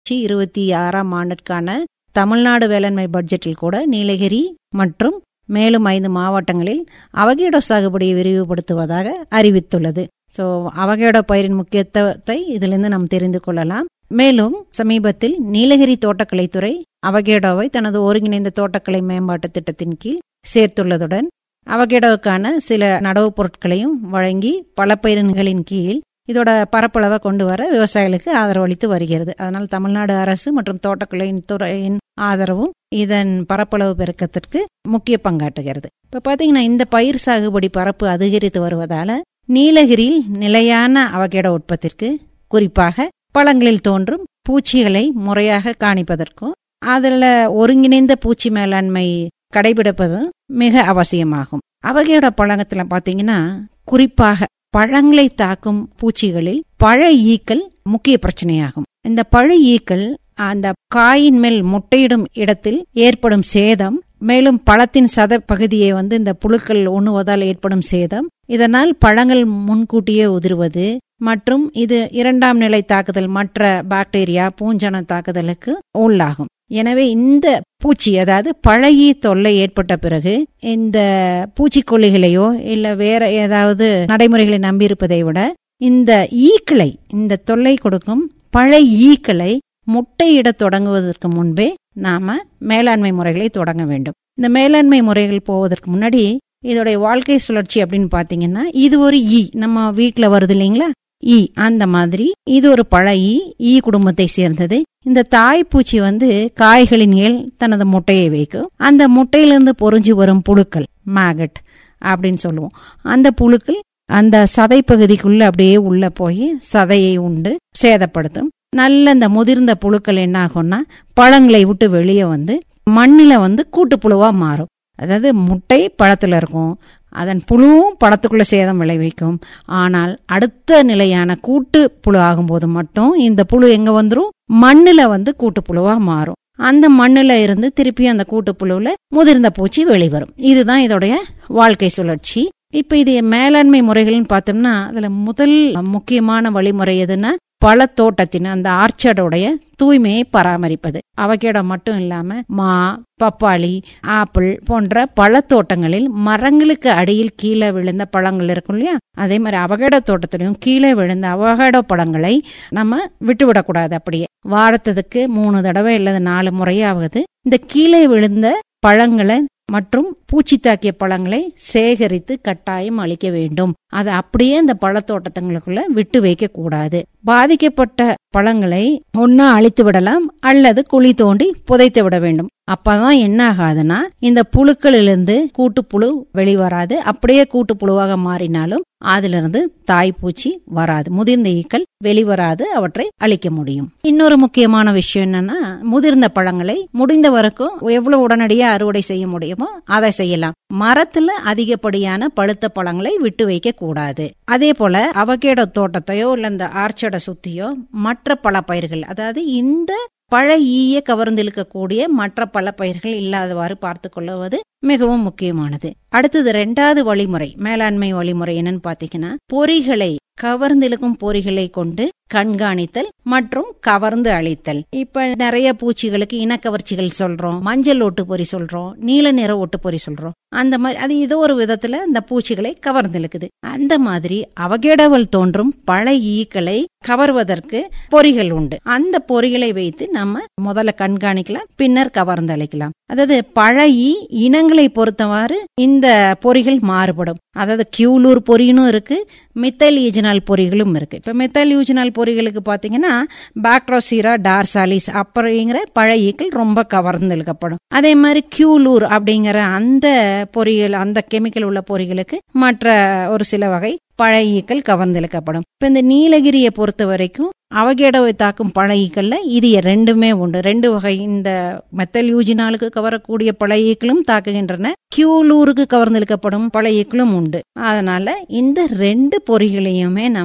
இருபத்தி ஆறாம் ஆண்டிற்கான தமிழ்நாடு வேளாண்மை பட்ஜெட்டில் கூட நீலகிரி மற்றும் மேலும் ஐந்து மாவட்டங்களில் அவகேடோ சாகுபடியை விரிவுபடுத்துவதாக அறிவித்துள்ளது ஸோ அவகேடோ பயிரின் முக்கியத்துவத்தை இதிலிருந்து நாம் தெரிந்து கொள்ளலாம் மேலும் சமீபத்தில் நீலகிரி தோட்டக்கலைத்துறை அவகேடோவை தனது ஒருங்கிணைந்த தோட்டக்கலை மேம்பாட்டு திட்டத்தின் கீழ் சேர்த்துள்ளதுடன் அவகேடோவுக்கான சில நடவு பொருட்களையும் வழங்கி பல பயிரின்களின் கீழ் இதோட பரப்பளவை கொண்டு வர விவசாயிகளுக்கு ஆதரவளித்து வருகிறது அதனால் தமிழ்நாடு அரசு மற்றும் தோட்டக்கலை துறையின் ஆதரவும் இதன் பரப்பளவு பெருக்கத்திற்கு முக்கிய பங்காற்றுகிறது இப்ப பாத்தீங்கன்னா இந்த பயிர் சாகுபடி பரப்பு அதிகரித்து வருவதால நீலகிரியில் நிலையான அவகேடோ உற்பத்திற்கு குறிப்பாக பழங்களில் தோன்றும் பூச்சிகளை முறையாக காணிப்பதற்கும் அதில் ஒருங்கிணைந்த பூச்சி மேலாண்மை கடைபிடிப்பதும் மிக அவசியமாகும் அவகேடோ பழங்கத்துல பாத்தீங்கன்னா குறிப்பாக பழங்களை தாக்கும் பூச்சிகளில் பழ ஈக்கள் முக்கிய பிரச்சனையாகும் இந்த பழ ஈக்கள் அந்த காயின் மேல் முட்டையிடும் இடத்தில் ஏற்படும் சேதம் மேலும் பழத்தின் சத பகுதியை வந்து இந்த புழுக்கள் உண்ணுவதால் ஏற்படும் சேதம் இதனால் பழங்கள் முன்கூட்டியே உதிர்வது மற்றும் இது இரண்டாம் நிலை தாக்குதல் மற்ற பாக்டீரியா பூஞ்சன தாக்குதலுக்கு உள்ளாகும் எனவே இந்த பூச்சி அதாவது பழகி தொல்லை ஏற்பட்ட பிறகு இந்த பூச்சிக்கொல்லிகளையோ இல்ல வேற ஏதாவது நடைமுறைகளை நம்பியிருப்பதை விட இந்த ஈக்களை இந்த தொல்லை கொடுக்கும் பழ ஈக்களை முட்டையிட தொடங்குவதற்கு முன்பே நாம மேலாண்மை முறைகளை தொடங்க வேண்டும் இந்த மேலாண்மை முறைகள் போவதற்கு முன்னாடி இதோடைய வாழ்க்கை சுழற்சி அப்படின்னு பாத்தீங்கன்னா இது ஒரு ஈ நம்ம வீட்டுல வருது இல்லைங்களா ஈ அந்த மாதிரி இது ஒரு பழ ஈ ஈ குடும்பத்தை சேர்ந்தது இந்த தாய்ப்பூச்சி வந்து காய்களின் மேல் தனது முட்டையை வைக்கும் அந்த முட்டையிலிருந்து பொறிஞ்சு வரும் புழுக்கள் மேகட் அப்படின்னு சொல்லுவோம் அந்த புழுக்கள் அந்த சதை பகுதிக்குள்ள அப்படியே உள்ள போய் சதையை உண்டு சேதப்படுத்தும் நல்ல இந்த முதிர்ந்த புழுக்கள் என்ன ஆகும்னா பழங்களை விட்டு வெளியே வந்து மண்ணில வந்து கூட்டுப்புழுவா மாறும் அதாவது முட்டை பழத்துல இருக்கும் அதன் புழுவும் பழத்துக்குள்ள சேதம் விளைவிக்கும் ஆனால் அடுத்த நிலையான கூட்டு புழு ஆகும்போது மட்டும் இந்த புழு எங்க வந்துரும் மண்ணுல வந்து கூட்டு புழுவா மாறும் அந்த மண்ணுல இருந்து திருப்பி அந்த கூட்டு புழுவுல முதிர்ந்த பூச்சி வெளிவரும் இதுதான் இதோடைய வாழ்க்கை சுழற்சி இப்ப இது மேலாண்மை முறைகள்னு பார்த்தோம்னா அதுல முதல் முக்கியமான வழிமுறை எதுன்னா பழத்தோட்டத்தின் அந்த ஆர்ச்சர்டோடைய தூய்மையை பராமரிப்பது அவகேடோ மட்டும் இல்லாம மா பப்பாளி ஆப்பிள் போன்ற பழத்தோட்டங்களில் மரங்களுக்கு அடியில் கீழே விழுந்த பழங்கள் இருக்கும் இல்லையா அதே மாதிரி அவகேடோ தோட்டத்திலையும் கீழே விழுந்த அவகேடோ பழங்களை நம்ம விட்டுவிடக்கூடாது அப்படியே வாரத்துக்கு மூணு தடவை இல்லது நாலு முறையாவது இந்த கீழே விழுந்த பழங்களை மற்றும் பூச்சி தாக்கிய பழங்களை சேகரித்து கட்டாயம் அளிக்க வேண்டும் அதை அப்படியே இந்த பழத்தோட்டத்துங்களுக்குள்ள விட்டு வைக்க கூடாது பாதிக்கப்பட்ட பழங்களை ஒன்னா அழித்து விடலாம் அல்லது குழி தோண்டி புதைத்து விட வேண்டும் அப்பதான் என்ன ஆகாதுன்னா இந்த புழுக்களிலிருந்து கூட்டுப்புழு வெளிவராது அப்படியே கூட்டுப்புழுவாக மாறினாலும் அதிலிருந்து தாய்ப்பூச்சி வராது முதிர்ந்த ஈக்கள் வெளிவராது அவற்றை அழிக்க முடியும் இன்னொரு முக்கியமான விஷயம் என்னன்னா முதிர்ந்த பழங்களை முடிந்த வரைக்கும் எவ்வளவு உடனடியா அறுவடை செய்ய முடியுமோ அதை செய்யலாம் மரத்துல அதிகப்படியான பழுத்த பழங்களை விட்டு வைக்க கூடாது அதே போல அவகேடோ தோட்டத்தையோ இல்ல இந்த ஆர்ச்சடை சுத்தியோ மற்ற பல பயிர்கள் அதாவது இந்த பழ ஈய கவர்ந்திழுக்கக்கூடிய மற்ற பல பயிர்கள் இல்லாதவாறு பார்த்து கொள்ளுவது மிகவும் முக்கியமானது அடுத்தது ரெண்டாவது வழிமுறை மேலாண்மை வழிமுறை என்னன்னு பாத்தீங்கன்னா பொறிகளை கவர்ந்திழுக்கும் பொறிகளை கொண்டு கண்காணித்தல் மற்றும் கவர்ந்து அழித்தல் இப்ப நிறைய பூச்சிகளுக்கு இனக்கவர்ச்சிகள் சொல்றோம் மஞ்சள் ஓட்டு பொறி சொல்றோம் நீல நிற ஓட்டு பொறி சொல்றோம் அந்த மாதிரி அது ஏதோ ஒரு விதத்துல இந்த பூச்சிகளை கவர்ந்திழுக்குது அந்த மாதிரி அவகேடவல் தோன்றும் பல ஈக்களை கவர்வதற்கு பொறிகள் உண்டு அந்த பொறிகளை வைத்து நம்ம முதல்ல கண்காணிக்கலாம் பின்னர் கவர்ந்து அழைக்கலாம் அதாவது பழைய இனங்களை பொறுத்தவாறு இந்த பொறிகள் மாறுபடும் அதாவது கியூலூர் பொறினும் இருக்கு மித்தல் யூஜினால் பொறிகளும் இருக்கு இப்ப மித்தல் யூஜினால் பொறிகளுக்கு பாத்தீங்கன்னா பாக்ட்ரோசீரா டார்சாலிஸ் அப்படிங்கிற பழையீக்கள் ரொம்ப கவர்ந்து இழுக்கப்படும் அதே மாதிரி கியூலூர் அப்படிங்கிற அந்த பொறிகள் அந்த கெமிக்கல் உள்ள பொறிகளுக்கு மற்ற ஒரு சில வகை பழையீக்கள் கவர்ந்திழுக்கப்படும் இப்ப இந்த நீலகிரியை பொறுத்த வரைக்கும் அவகேடவை தாக்கும் பழையீக்கள்ல இது ரெண்டுமே உண்டு ரெண்டு வகை இந்த மெத்தல் யூஜினாலுக்கு கவரக்கூடிய பழையீக்களும் தாக்குகின்றன கியூலூருக்கு கவர்ந்திழுக்கப்படும் பழையீக்களும் உண்டு அதனால இந்த ரெண்டு பொறிகளையுமே நம்ம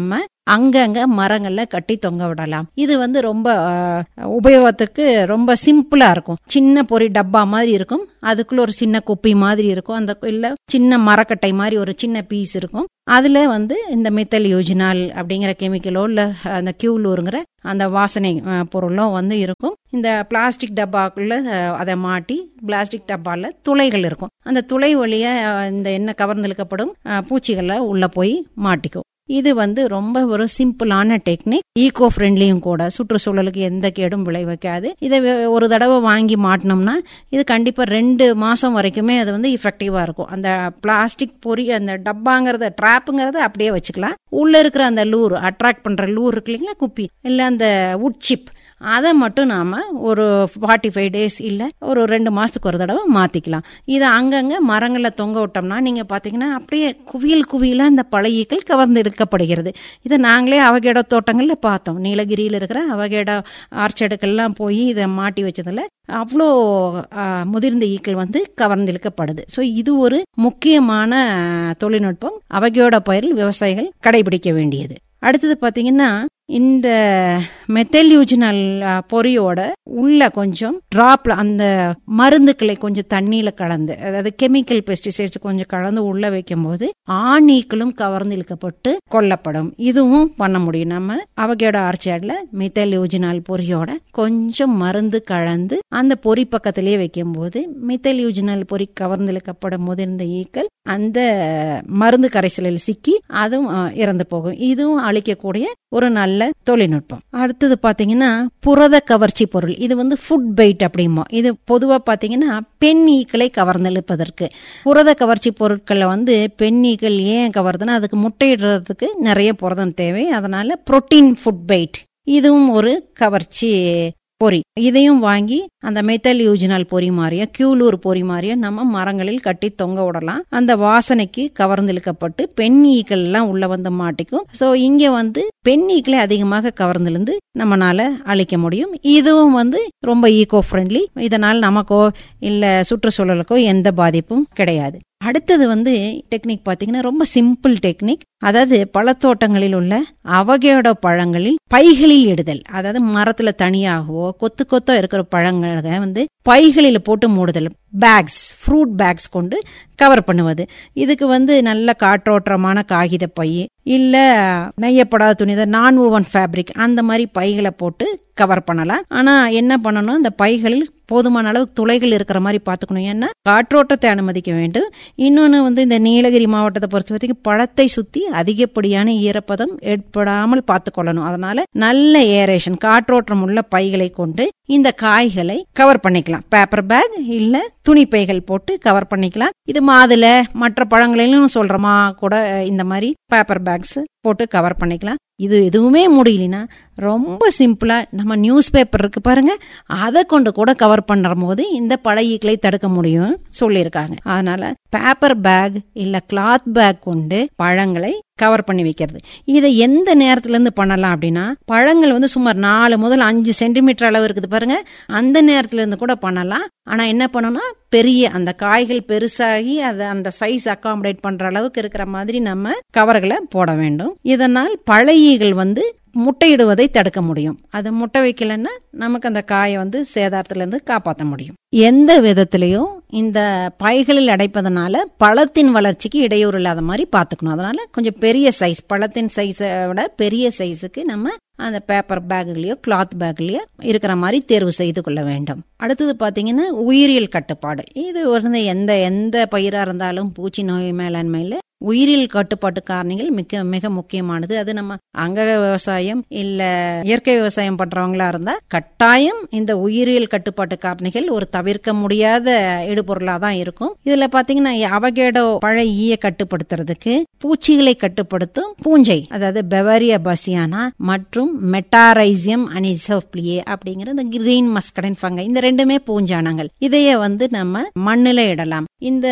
அங்கங்க மரங்கள்ல கட்டி தொங்க விடலாம் இது வந்து ரொம்ப அஹ், உபயோகத்துக்கு ரொம்ப சிம்பிளா இருக்கும் சின்ன பொறி டப்பா மாதிரி இருக்கும் அதுக்குள்ள ஒரு சின்ன குப்பி மாதிரி இருக்கும் அந்த இல்ல சின்ன மரக்கட்டை மாதிரி ஒரு சின்ன பீஸ் இருக்கும் அதுல வந்து இந்த மெத்தல் யோஜினால் அப்படிங்கிற கெமிக்கலோ இல்ல அந்த கியூலூருங்கிற அந்த வாசனை அஹ், பொருளோ வந்து இருக்கும் இந்த பிளாஸ்டிக் டப்பாக்குள்ள அஹ், அதை மாட்டி பிளாஸ்டிக் டப்பால துளைகள் இருக்கும் அந்த துளை வழியா அஹ், இந்த எண்ணெய் கவர்ந்தெழுக்கப்படும் அஹ், பூச்சிகளை உள்ள போய் மாட்டிக்கும் இது வந்து ரொம்ப ஒரு சிம்பிளான டெக்னிக் ஈகோ ஃப்ரெண்ட்லியும் கூட சுற்றுச்சூழலுக்கு எந்த கேடும் விளைவிக்காது இதை வே- ஒரு தடவை வாங்கி மாட்டினோம்னா இது கண்டிப்பா ரெண்டு மாசம் வரைக்குமே அது வந்து இஃபெக்டிவா இருக்கும் அந்த பிளாஸ்டிக் பொறி அந்த டப்பாங்கிறத ட்ராப்புங்கிறத அப்படியே வச்சுக்கலாம் உள்ள இருக்கிற அந்த லூர் அட்ராக்ட் பண்ற லூர் இருக்கு இல்லைங்களா குப்பி இல்ல அந்த உட் சிப் அதை மட்டும் நாம ஒரு ஃபார்ட்டி ஃபைவ் டேஸ் இல்ல ஒரு ரெண்டு மாசத்துக்கு ஒரு தடவை மாத்திக்கலாம் இதை அங்கங்க மரங்கள்ல தொங்க விட்டோம்னா நீங்க பாத்தீங்கன்னா அப்படியே குவியல் குவியலா இந்த பழையீக்கள் கவர்ந்து எடுக்கப்படுகிறது இதை நாங்களே அவகேடோ தோட்டங்கள்ல பார்த்தோம் நீலகிரியில இருக்கிற அவகேடோ ஆர்ச்சர்டுக்கெல்லாம் போய் இதை மாட்டி வச்சதுல அவ்வளோ ஆ, முதிர்ந்த ஈக்கள் வந்து கவர்ந்து இழுக்கப்படுது ஸோ இது ஒரு முக்கியமான ஆ, தொழில்நுட்பம் அவகேடோ பயிரில் விவசாயிகள் கடைபிடிக்க வேண்டியது அடுத்தது பாத்தீங்கன்னா இந்த மெத்தல்யூஜினல் பொரியோட உள்ள கொஞ்சம் டிராப்ல அந்த மருந்துக்களை கொஞ்சம் தண்ணியில கலந்து அதாவது கெமிக்கல் பெஸ்டிசைட்ஸ் கொஞ்சம் கலந்து உள்ள வைக்கும் போது ஆணீக்களும் கவர்ந்து இழுக்கப்பட்டு கொல்லப்படும் இதுவும் பண்ண முடியும் நம்ம அவகேடோ ஆர்ச்சர்ட்ல மெத்தல்யூஜினால் பொரியோட கொஞ்சம் மருந்து கலந்து அந்த பொறி பக்கத்திலேயே வைக்கும் போது மெத்தல்யூஜினல் பொறி கவர்ந்து இழுக்கப்படும் போது இந்த ஈக்கள் அந்த மருந்து கரைசலில் சிக்கி அதுவும் அஹ், இறந்து போகும் இதுவும் அழிக்கக்கூடிய ஒரு நல்ல தொழில்நுட்பம் அடுத்தது பாத்தீங்கன்னா புரத கவர்ச்சி பொருள் இது வந்து ஃபுட் பைட் அப்படிமோ இது பொதுவா பாத்தீங்கன்னா பெண் ஈக்களை கவர்ந்தெழுப்பதற்கு புரத கவர்ச்சி பொருட்களை வந்து பெண் ஈக்கள் ஏன் கவர்துன்னா அதுக்கு முட்டையிடுறதுக்கு நிறைய புரதம் தேவை அதனால புரோட்டீன் ஃபுட் பைட் இதுவும் ஒரு கவர்ச்சி பொறி இதையும் வாங்கி அந்த மெத்தல் யூஜினல் பொறி மாதிரியோ கியூலூர் பொறி மாதிரியோ நம்ம மரங்களில் கட்டி தொங்க விடலாம் அந்த வாசனைக்கு கவர்ந்திழுக்கப்பட்டு பெண் ஈக்கள் எல்லாம் உள்ள வந்து மாட்டிக்கும் சோ இங்க வந்து பெண் ஈக்களை அதிகமாக கவர்ந்திருந்து நம்மனால அழிக்க முடியும் இதுவும் வந்து ரொம்ப ஈகோ ஃப்ரெண்ட்லி இதனால் நமக்கோ இல்ல சுற்றுச்சூழலுக்கோ எந்த பாதிப்பும் கிடையாது அடுத்தது வந்து டெக்னிக் பாத்தீங்கன்னா ரொம்ப சிம்பிள் டெக்னிக் அதாவது பழத்தோட்டங்களில் உள்ள அவகேடோ பழங்களில் பைகளில் இடுதல் அதாவது மரத்துல தனியாகவோ கொத்து கொத்தோ இருக்கிற பழங்களை வந்து பைகளில் போட்டு மூடுதல் பேக்ஸ் ஃப்ரூட் பேக்ஸ் கொண்டு கவர் பண்ணுவது இதுக்கு வந்து நல்ல காற்றோட்டமான காகித பை இல்ல நெய்யப்படாத துணி நான் ஓவன் ஃபேப்ரிக் அந்த மாதிரி பைகளை போட்டு கவர் பண்ணலாம் ஆனா என்ன பண்ணணும் இந்த பைகளில் போதுமான அளவு துளைகள் இருக்கிற மாதிரி பார்த்துக்கணும் ஏன்னா காற்றோட்டத்தை அனுமதிக்க வேண்டும் இன்னொன்னு வந்து இந்த நீலகிரி மாவட்டத்தை பொறுத்த வரைக்கும் பழத்தை சுத்தி அதிகப்படியான ஈரப்பதம் ஏற்படாமல் பார்த்துக்கொள்ளணும் அதனால நல்ல ஏரேஷன் காற்றோட்டம் உள்ள பைகளை கொண்டு இந்த காய்களை கவர் பண்ணிக்கலாம் பேப்பர் பேக் இல்ல துணி பைகள் போட்டு கவர் பண்ணிக்கலாம் இது மாதுளை மற்ற பழங்களிலும் சொல்றோமா கூட இந்த மாதிரி பேப்பர் பேக்ஸ் போட்டு கவர் பண்ணிக்கலாம் இது எதுவுமே முடியலனா ரொம்ப சிம்பிளா நம்ம நியூஸ் பேப்பர் இருக்கு பாருங்க அதை கொண்டு கூட கவர் பண்ற போது இந்த பழையீக்களை தடுக்க முடியும் சொல்லியிருக்காங்க அதனால பேப்பர் பேக் இல்ல கிளாத் பேக் கொண்டு பழங்களை கவர் பண்ணி வைக்கிறது இதை எந்த நேரத்துல இருந்து பண்ணலாம் அப்படின்னா பழங்கள் வந்து சுமார் நாலு முதல் அஞ்சு சென்டிமீட்டர் அளவு இருக்குது பாருங்க அந்த நேரத்துல இருந்து கூட பண்ணலாம் ஆனா என்ன பண்ணணும்னா பெரிய அந்த காய்கள் பெருசாகி அதை அந்த சைஸ் அகாமடேட் பண்ற அளவுக்கு இருக்கிற மாதிரி நம்ம கவர்களை போட வேண்டும் இதனால் பழையீகள் வந்து முட்டையிடுவதை தடுக்க முடியும் அது முட்டை வைக்கலன்னா நமக்கு அந்த காயை வந்து சேதாரத்துல இருந்து காப்பாற்ற முடியும் எந்த விதத்திலையும் இந்த பைகளில் அடைப்பதனால பழத்தின் வளர்ச்சிக்கு இடையூறு இல்லாத மாதிரி பாத்துக்கணும் அதனால கொஞ்சம் பெரிய சைஸ் பழத்தின் சைஸை விட பெரிய சைஸுக்கு நம்ம அந்த பேப்பர் பேக்குலயோ கிளாத் பேக்லயோ இருக்கிற மாதிரி தேர்வு செய்து கொள்ள வேண்டும் அடுத்தது பாத்தீங்கன்னா உயிரியல் கட்டுப்பாடு இது வந்து எந்த எந்த பயிரா இருந்தாலும் பூச்சி நோய் மேலாண்மையில உயிரியல் கட்டுப்பாட்டு காரணிகள் மிக மிக முக்கியமானது அது நம்ம அங்க விவசாயம் இல்ல இயற்கை விவசாயம் பண்றவங்களா இருந்தா கட்டாயம் இந்த உயிரியல் கட்டுப்பாட்டு காரணிகள் ஒரு தவிர்க்க முடியாத இடுபொருளா தான் இருக்கும் இதுல பாத்தீங்கன்னா அவகேடோ பழ ஈய கட்டுப்படுத்துறதுக்கு பூச்சிகளை கட்டுப்படுத்தும் பூஞ்சை அதாவது பெவரியா பசியானா மற்றும் மெட்டாரைசியம் அனிசோப்ளியே அப்படிங்கிற இந்த கிரீன் மஸ்கடன் ஃபங்கை இந்த ரெண்டுமே பூஞ்சானங்கள் இதைய வந்து நம்ம மண்ணுல இடலாம் இந்த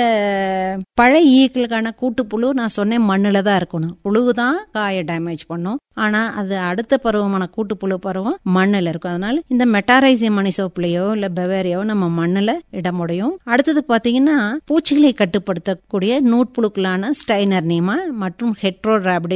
பழ ஈக்களுக்கான கூட்டுப்புழு நான் சொன்னேன் மண்ணுல தான் இருக்கணும் புழு தான் காயை டேமேஜ் பண்ணும் ஆனா அது அடுத்த பருவமான கூட்டுப்புழு பருவம் மண்ணுல இருக்கும் அதனால இந்த மெட்டாரைசியம் மணிசோப்லையோ இல்ல பெவேரியோ நம்ம மண்ணுல இட முடியும் அடுத்தது பாத்தீங்கன்னா பூச்சிகளை கட்டுப்படுத்தக்கூடிய நூட்புழுக்களான ஸ்டைனர் நீமா மற்றும் ஹெட்ரோ ராபிடிஸ்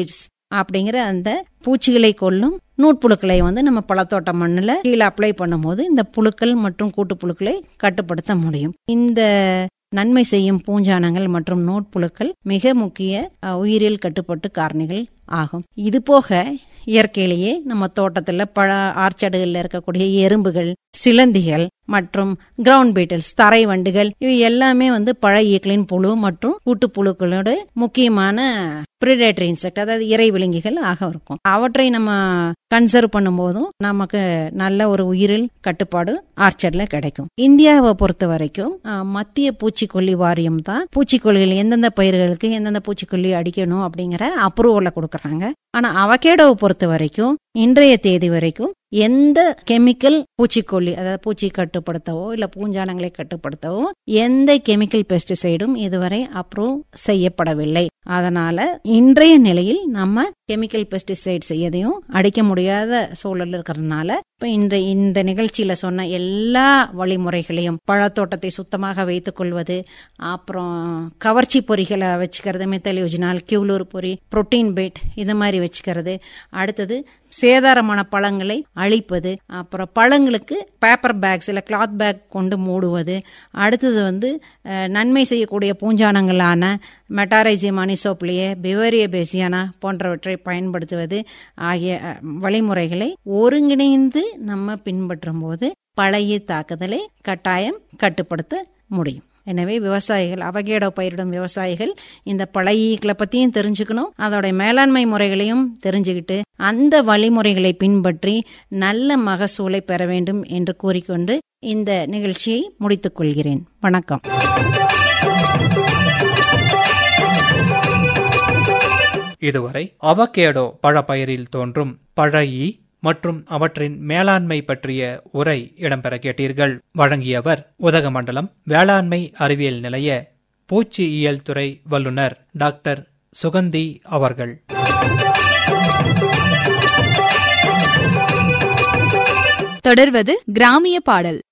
அப்படிங்கிற அந்த பூச்சிகளை கொல்லும் நூட்புழுக்களை வந்து நம்ம பழத்தோட்ட மண்ணில் கீழே அப்ளை பண்ணும்போது இந்த புழுக்கள் மற்றும் கூட்டுப்புழுக்களை கட்டுப்படுத்த முடியும் இந்த நன்மை செய்யும் பூஞ்சானங்கள் மற்றும் நோட்புழுக்கள் மிக முக்கிய அஹ், உயிரியல் கட்டுப்பாட்டு காரணிகள் ஆகும் இது போக இயற்கையிலேயே நம்ம தோட்டத்துல பழ ஆர்ச்சடுகள்ல இருக்கக்கூடிய எறும்புகள் சிலந்திகள் மற்றும் கிரவுண்ட் பீட்டல்ஸ் தரை வண்டுகள் இவை எல்லாமே வந்து பழ ஈக்களின் புழு மற்றும் கூட்டுப்புழுக்களோட முக்கியமான பிரிடேட்டரி இன்செக்ட் அதாவது இறை விலங்கிகள் ஆக இருக்கும் அவற்றை நம்ம கன்சர்வ் பண்ணும்போதும் நமக்கு நல்ல ஒரு உயிரில் கட்டுப்பாடு ஆர்ச்சர்ட்ல கிடைக்கும் இந்தியாவை பொறுத்த வரைக்கும் அஹ், மத்திய பூச்சிக்கொல்லி வாரியம் தான் பூச்சிக்கொல்லிகள் எந்தெந்த பயிர்களுக்கு எந்தெந்த பூச்சிக்கொல்லி அடிக்கணும் அப்படிங்கிற அப்ரூவலை கொடுக்கறாங்க ஆனா அவகேடோவை பொறுத்த வரைக்கும் இன்றைய தேதி வரைக்கும் எந்த கெமிக்கல் பூச்சிக்கொல்லி அதாவது பூச்சி கட்டுப்படுத்தவோ இல்ல பூஞ்சானங்களை கட்டுப்படுத்தவோ எந்த கெமிக்கல் பெஸ்டிசைடும் இதுவரை அப்ரூவ் செய்யப்படவில்லை அதனால இன்றைய நிலையில் நம்ம கெமிக்கல் பெஸ்டிசைட்ஸ் எதையும் அடிக்க முடியாத சூழல் இருக்கிறதுனால இப்ப இன்றைய இந்த நிகழ்ச்சியில சொன்ன எல்லா வழிமுறைகளையும் பழத்தோட்டத்தை சுத்தமாக வைத்துக் கொள்வது அப்புறம் கவர்ச்சி பொறிகளை வச்சுக்கிறது மெத்தலியோஜினால் கியூலூர் பொறி புரோட்டீன் பேட் இது மாதிரி வச்சுக்கிறது அடுத்தது சேதாரமான பழங்களை அழிப்பது அப்புறம் பழங்களுக்கு பேப்பர் பேக்ஸ் இல்லை கிளாத் பேக் கொண்டு மூடுவது அடுத்தது வந்து அஹ், நன்மை செய்யக்கூடிய பூஞ்சானங்களான மெட்டாரைசியம் அனிசோப்ளியே பிவரிய பேசியானா போன்றவற்றை பயன்படுத்துவது ஆகிய அஹ், வழிமுறைகளை ஒருங்கிணைந்து நம்ம பின்பற்றும் போது பழைய தாக்குதலை கட்டாயம் கட்டுப்படுத்த முடியும் எனவே விவசாயிகள் அவகேடோ பயிரிடும் விவசாயிகள் இந்த பழையீக்களை பத்தியும் தெரிஞ்சுக்கணும் அதோட மேலாண்மை முறைகளையும் தெரிஞ்சுக்கிட்டு அந்த வழிமுறைகளை பின்பற்றி நல்ல மகசூலை பெற வேண்டும் என்று கூறிக்கொண்டு இந்த நிகழ்ச்சியை முடித்துக் கொள்கிறேன் வணக்கம் இதுவரை அவகேடோ பழப்பயிரில் தோன்றும் பழையி மற்றும் அவற்றின் மேலாண்மை பற்றிய உரை இடம்பெற கேட்டீர்கள் வழங்கியவர் உதகமண்டலம் வேளாண்மை அறிவியல் நிலைய பூச்சியியல் துறை வல்லுநர் டாக்டர் சுகந்தி அவர்கள் தொடர்வது கிராமிய பாடல்